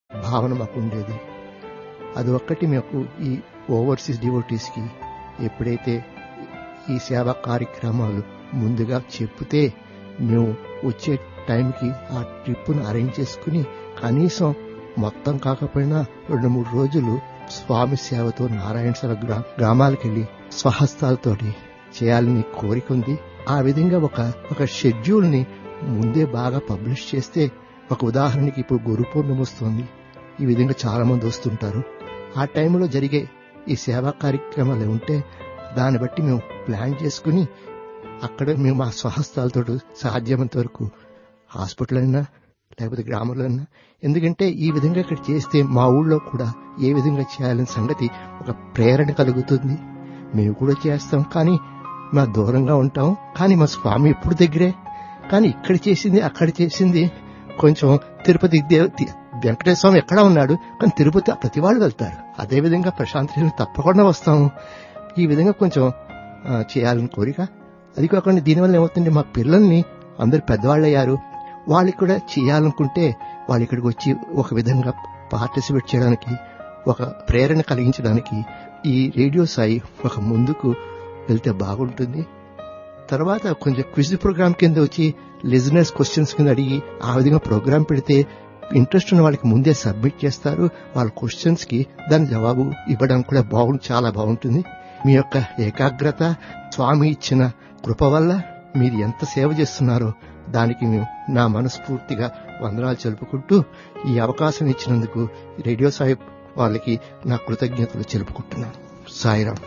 భావన మాకు ఉండేది అది ఒక్కటి మాకు ఈ ఓవర్సీస్ డివోటీస్కి ఎప్పుడైతే ఈ సేవా కార్యక్రమాలు ముందుగా చెప్తే మేము వచ్చే టైంకి ఆ ట్రిప్పును అరేంజ్ చేసుకుని కనీసం మొత్తం కాకపోయినా రెండు మూడు రోజులు స్వామి సేవతో నారాయణ సర గ్రామాలకు వెళ్ళి స్వహస్తాలతోటి చేయాలని కోరిక ఉంది ఆ విధంగా ఒక ఒక షెడ్యూల్ ని ముందే బాగా పబ్లిష్ చేస్తే ఒక ఉదాహరణకి ఇప్పుడు గురు పూర్ణిమ వస్తుంది ఈ విధంగా చాలా మంది వస్తుంటారు ఆ టైంలో జరిగే ఈ సేవా కార్యక్రమాలు ఉంటే దాన్ని బట్టి మేము ప్లాన్ చేసుకుని అక్కడ మేము మా స్వహస్తాలతో సాధ్యమైనంత వరకు హాస్పిటల్ అయినా లేకపోతే గ్రామంలో అయినా ఎందుకంటే ఈ విధంగా ఇక్కడ చేస్తే మా ఊళ్ళో కూడా ఏ విధంగా చేయాలనే సంగతి ఒక ప్రేరణ కలుగుతుంది మేము కూడా చేస్తాం కానీ మా దూరంగా ఉంటాం కానీ మా స్వామి ఎప్పుడు దగ్గరే కానీ ఇక్కడ చేసింది అక్కడ చేసింది కొంచెం తిరుపతి వెంకటేశ్వర స్వామి ఎక్కడా ఉన్నాడు కానీ తిరుపతి ప్రతి వాళ్ళు వెళ్తారు అదేవిధంగా ప్రశాంతి తప్పకుండా వస్తాము ఈ విధంగా కొంచెం చేయాలని కోరిక అది కాకుండా దీనివల్ల ఏమవుతుంది మా పిల్లల్ని అందరు పెద్దవాళ్ళు అయ్యారు వాళ్ళకి కూడా చేయాలనుకుంటే వాళ్ళు ఇక్కడికి వచ్చి ఒక విధంగా పార్టిసిపేట్ చేయడానికి ఒక ప్రేరణ కలిగించడానికి ఈ రేడియో సాయి ఒక ముందుకు వెళ్తే బాగుంటుంది తర్వాత కొంచెం క్విజ్ ప్రోగ్రామ్ కింద వచ్చి లిజనర్స్ క్వశ్చన్స్ కింద అడిగి ఆ విధంగా ప్రోగ్రామ్ పెడితే ఇంట్రెస్ట్ ఉన్న వాళ్ళకి ముందే సబ్మిట్ చేస్తారు వాళ్ళ క్వశ్చన్స్ కి దాని జవాబు ఇవ్వడం కూడా బాగుంది చాలా బాగుంటుంది మీ యొక్క ఏకాగ్రత స్వామి ఇచ్చిన కృప వల్ల మీరు ఎంత సేవ చేస్తున్నారో దానికి మేము నా మనస్ఫూర్తిగా వందనాలు చెలుపుకుంటూ ఈ అవకాశం ఇచ్చినందుకు రేడియో సాయి వాళ్ళకి నా కృతజ్ఞతలు చెలుపుకుంటున్నాను సాయిరాం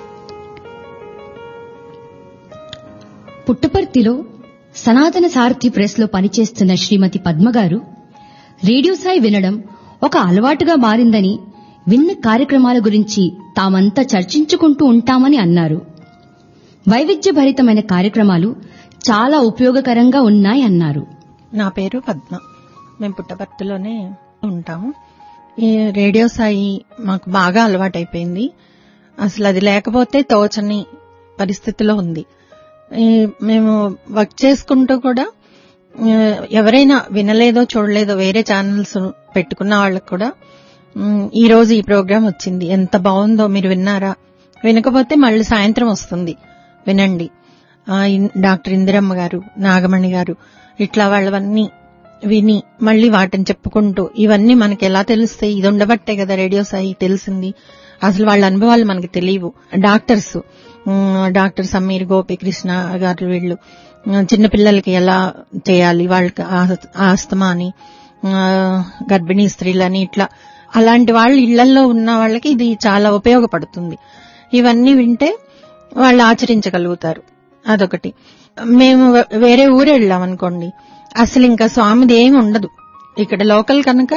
పుట్టపర్తిలో సనాతన సారథి ప్రెస్ లో పనిచేస్తున్న శ్రీమతి పద్మగారు రేడియో సాయి వినడం ఒక అలవాటుగా మారిందని విన్న కార్యక్రమాల గురించి తామంతా చర్చించుకుంటూ ఉంటామని అన్నారు వైవిధ్యభరితమైన కార్యక్రమాలు చాలా ఉపయోగకరంగా ఉన్నాయన్నారు నా పేరు పద్మ మేము పుట్టపర్తిలోనే ఉంటాము ఈ రేడియో సాయి మాకు బాగా అలవాటైపోయింది అసలు అది లేకపోతే తోచని పరిస్థితిలో ఉంది మేము వర్క్ చేసుకుంటూ కూడా ఎవరైనా వినలేదో చూడలేదో వేరే ఛానల్స్ పెట్టుకున్న వాళ్ళకు కూడా ఈ రోజు ఈ ప్రోగ్రాం వచ్చింది ఎంత బాగుందో మీరు విన్నారా వినకపోతే మళ్ళీ సాయంత్రం వస్తుంది వినండి డాక్టర్ ఇందిరమ్మ గారు నాగమణి గారు ఇట్లా వాళ్ళవన్నీ విని మళ్ళీ వాటిని చెప్పుకుంటూ ఇవన్నీ మనకి ఎలా తెలుస్తాయి ఇది ఉండబట్టే కదా రేడియో సాయి తెలిసింది అసలు వాళ్ళ అనుభవాలు మనకి తెలియవు డాక్టర్స్ డాక్టర్ సమీర్ గోపికృష్ణ గారు వీళ్ళు చిన్నపిల్లలకి ఎలా చేయాలి వాళ్ళకి ఆస్తమా అని గర్భిణీ స్త్రీలని ఇట్లా అలాంటి వాళ్ళు ఇళ్లలో ఉన్న వాళ్ళకి ఇది చాలా ఉపయోగపడుతుంది ఇవన్నీ వింటే వాళ్ళు ఆచరించగలుగుతారు అదొకటి మేము వేరే ఊరు వెళ్ళాం అనుకోండి అసలు ఇంకా స్వామిది ఏమి ఉండదు ఇక్కడ లోకల్ కనుక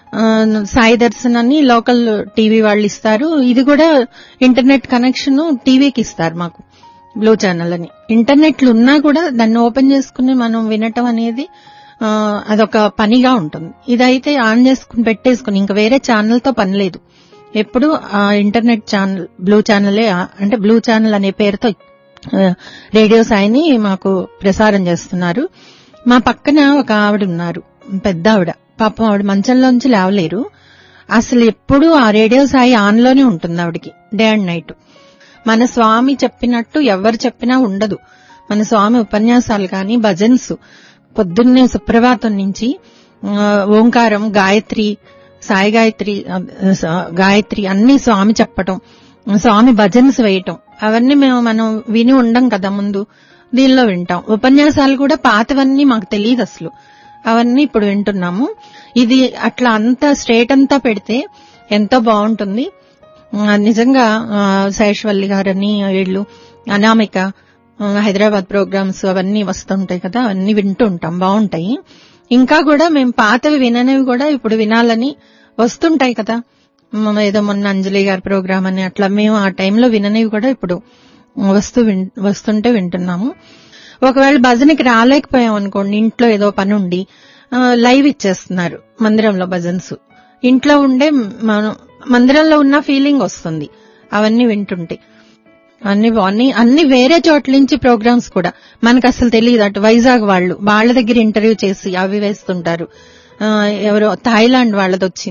సాయి దర్శన్ అని లోకల్ టీవీ వాళ్ళు ఇస్తారు ఇది కూడా ఇంటర్నెట్ కనెక్షన్ టీవీకి ఇస్తారు మాకు బ్లూ ఛానల్ అని ఇంటర్నెట్లు ఉన్నా కూడా దాన్ని ఓపెన్ చేసుకుని మనం వినటం అనేది అదొక పనిగా ఉంటుంది ఇదైతే ఆన్ చేసుకుని పెట్టేసుకుని ఇంకా వేరే ఛానల్తో పని లేదు ఎప్పుడు ఆ ఇంటర్నెట్ ఛానల్ బ్లూ ఛానలే అంటే బ్లూ ఛానల్ అనే పేరుతో రేడియో సాయిని మాకు ప్రసారం చేస్తున్నారు మా పక్కన ఒక ఆవిడ ఉన్నారు పెద్ద ఆవిడ పాపం ఆవిడ మంచంలోంచి లేవలేరు అసలు ఎప్పుడు ఆ రేడియో సాయి ఆన్లోనే ఉంటుంది ఆవిడకి డే అండ్ నైట్ మన స్వామి చెప్పినట్టు ఎవరు చెప్పినా ఉండదు మన స్వామి ఉపన్యాసాలు కానీ భజన్స్ పొద్దున్నే సుప్రభాతం నుంచి ఓంకారం గాయత్రి సాయి గాయత్రి గాయత్రి అన్ని స్వామి చెప్పటం స్వామి భజన్స్ వేయటం అవన్నీ మేము మనం విని ఉండం కదా ముందు దీనిలో వింటాం ఉపన్యాసాలు కూడా పాతవన్నీ మాకు తెలియదు అసలు అవన్నీ ఇప్పుడు వింటున్నాము ఇది అట్లా అంతా స్ట్రేట్ అంతా పెడితే ఎంతో బాగుంటుంది నిజంగా శేషవల్లి గారని వీళ్ళు అనామిక హైదరాబాద్ ప్రోగ్రామ్స్ అవన్నీ వస్తుంటాయి కదా అవన్నీ వింటూ ఉంటాం బాగుంటాయి ఇంకా కూడా మేము పాతవి విననివి కూడా ఇప్పుడు వినాలని వస్తుంటాయి కదా ఏదో మొన్న అంజలి గారి ప్రోగ్రామ్ అని అట్లా మేము ఆ టైంలో విననివి కూడా ఇప్పుడు వస్తూ వస్తుంటే వింటున్నాము ఒకవేళ భజనకి రాలేకపోయాం అనుకోండి ఇంట్లో ఏదో పని ఉండి లైవ్ ఇచ్చేస్తున్నారు మందిరంలో భజన్స్ ఇంట్లో ఉండే మనం మందిరంలో ఉన్న ఫీలింగ్ వస్తుంది అవన్నీ వింటుంటే అన్ని అన్ని అన్ని వేరే చోట్ల నుంచి ప్రోగ్రామ్స్ కూడా మనకు అసలు తెలియదు అటు వైజాగ్ వాళ్ళు వాళ్ళ దగ్గర ఇంటర్వ్యూ చేసి అవి వేస్తుంటారు ఎవరో థాయిలాండ్ వాళ్ళది వచ్చింది